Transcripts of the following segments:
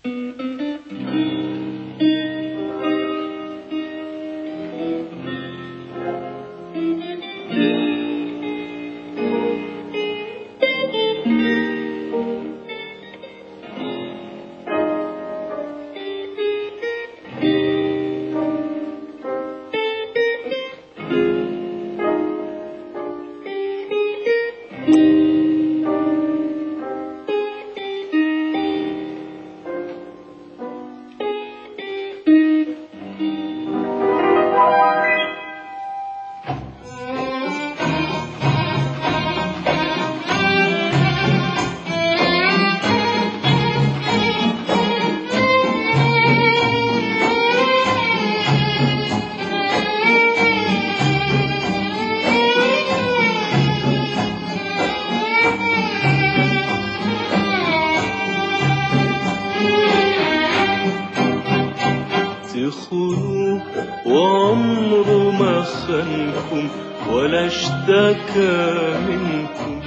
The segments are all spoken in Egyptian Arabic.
تخونوا وعمره ما خانكم ولا اشتكى منكم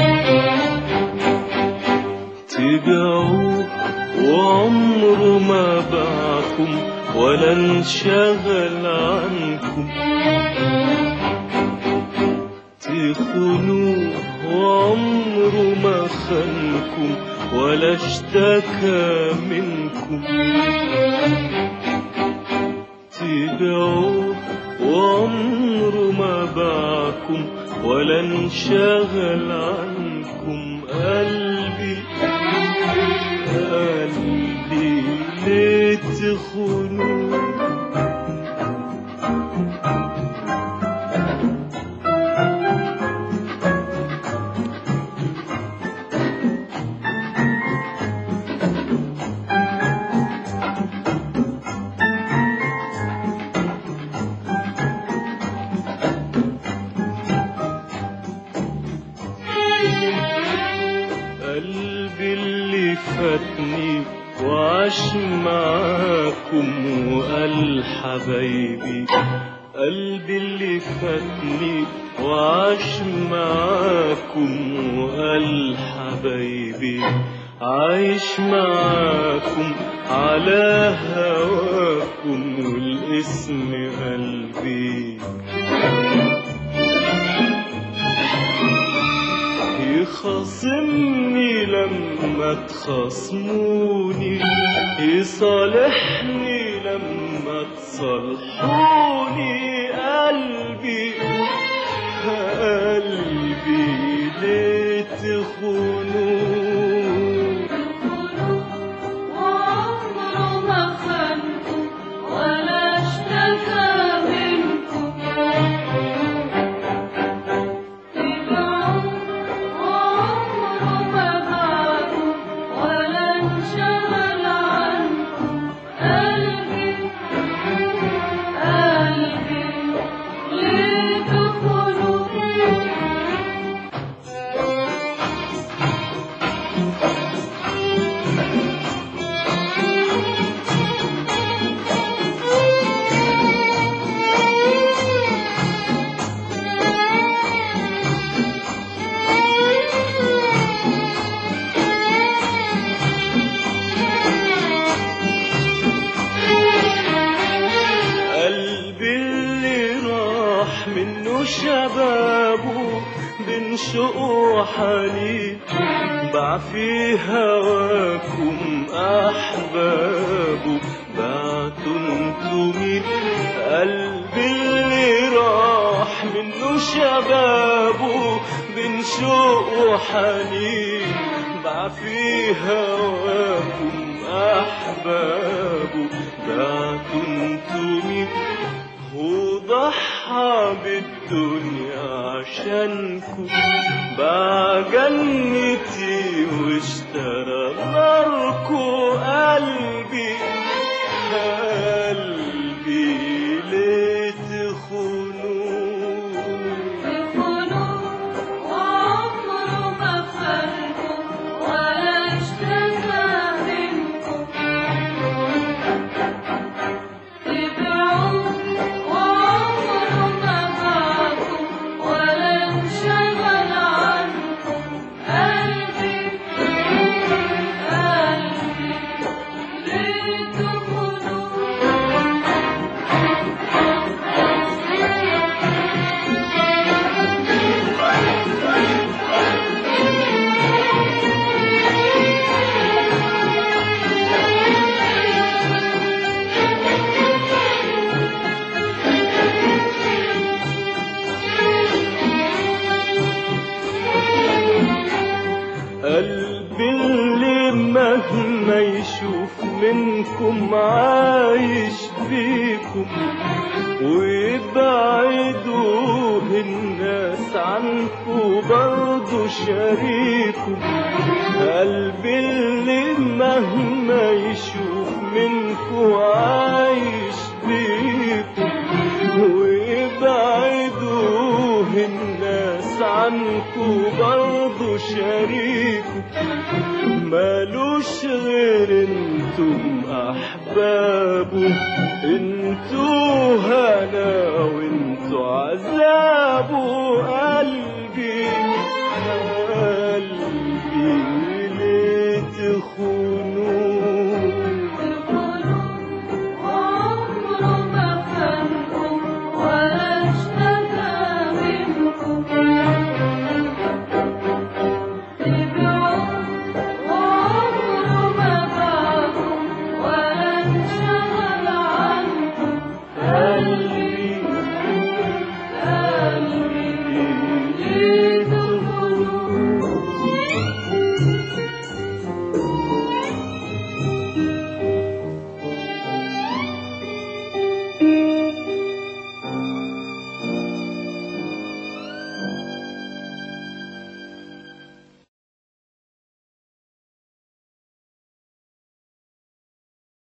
تبيعوه وعمره ما باعكم ولا انشغل عنكم تخونوه وعمره ما خانكم ولا اشتكى منكم تبيعوه وعمره ما باعكم ولا انشغل عنكم قلبي قلبي ليه تخونوه قلبي اللي فاتني وعاش معاكم وقال حبايبي قلبي اللي فاتني وعاش معاكم وقال حبايبي عايش معاكم على هواكم والاسم قلبي يخاصمني لما تخاصموني يصالحني لما تصالحوني قلبي قلبي ليه تخونوني وعمره ما خانكم ولا اشتكى منكم تبعوه وعمره ما باعكم ولا انشغل عنكم قلبي قلبي ليه تخونوني قلبي اللي راح منه شبابه بين شوق وحنين باع في هواكم أحبابه بعتوا انتوا مين قلبي اللي راح منه شبابه بين شوق وحنين باع في هواكم أحبابه بعتوا انتوا مين وضحى بالدنيا عشانكم باع جنتي واشترى ناركو قلبي قلبي ليه تخونوني تخونوه وعمره ما خانكم ولا اشتكى منكم تبعوه وعمره ما باعكم ولا انشغل عنكم يشوف منكم عايش فيكم ويبعدوا الناس عنكم برضو شريكم قلبي اللي مهما يشوف منكم عايش بيكم ويبعدوا الناس عنكم برضو شريكم مالوش غير انتم احبابه انتوا هنا وانتوا